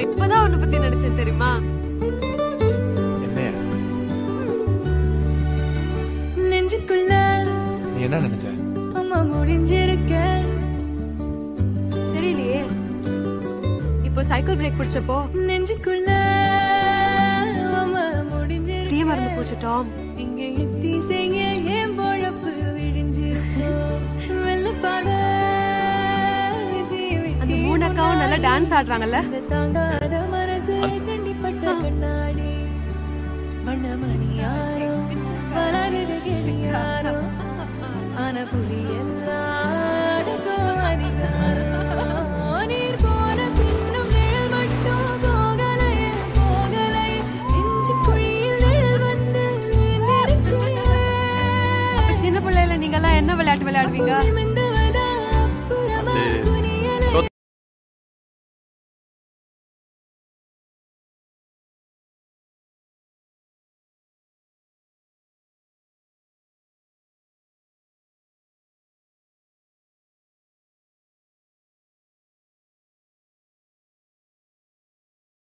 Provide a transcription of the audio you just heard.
இப்பதான் உன்னை பத்தி நினைச்சேன் தெரியுமா என்னையா நெஞ்சுக்குள்ள நீ என்ன நினைச்ச அம்மா முடிஞ்சிருக்க தெரியலையே இப்போ சைக்கிள் பிரேக் பிடிச்சப்போ நெஞ்சுக்குள்ள அம்மா முடிஞ்சிருக்க டீ மறந்து போச்சு டாம் இங்க எத்தி செய்ய ஏன் பொழப்பு விடிஞ்சிருக்கோம் வெள்ளப்பாட அந்த மூணு அக்காவும் நல்லா டான்ஸ் ஆடுறாங்கல்ல தாங்காத மனசு தண்டிப்பட்ட கண்ணாடி வண்ணமணி யாரோ வளருது கிளி யாரோ ஆன புலி எல்லாருக்கும் அதிகாரம் நீர் போன பின்னும் நிழல் மட்டும் போகலையே போகலையே நெஞ்சு குழியில் நிழல் வந்து விழுந்துருச்சு அப்ப சின்ன பிள்ளையில நீங்க எல்லாம் என்ன விளையாட்டு விளையாடுவீங்க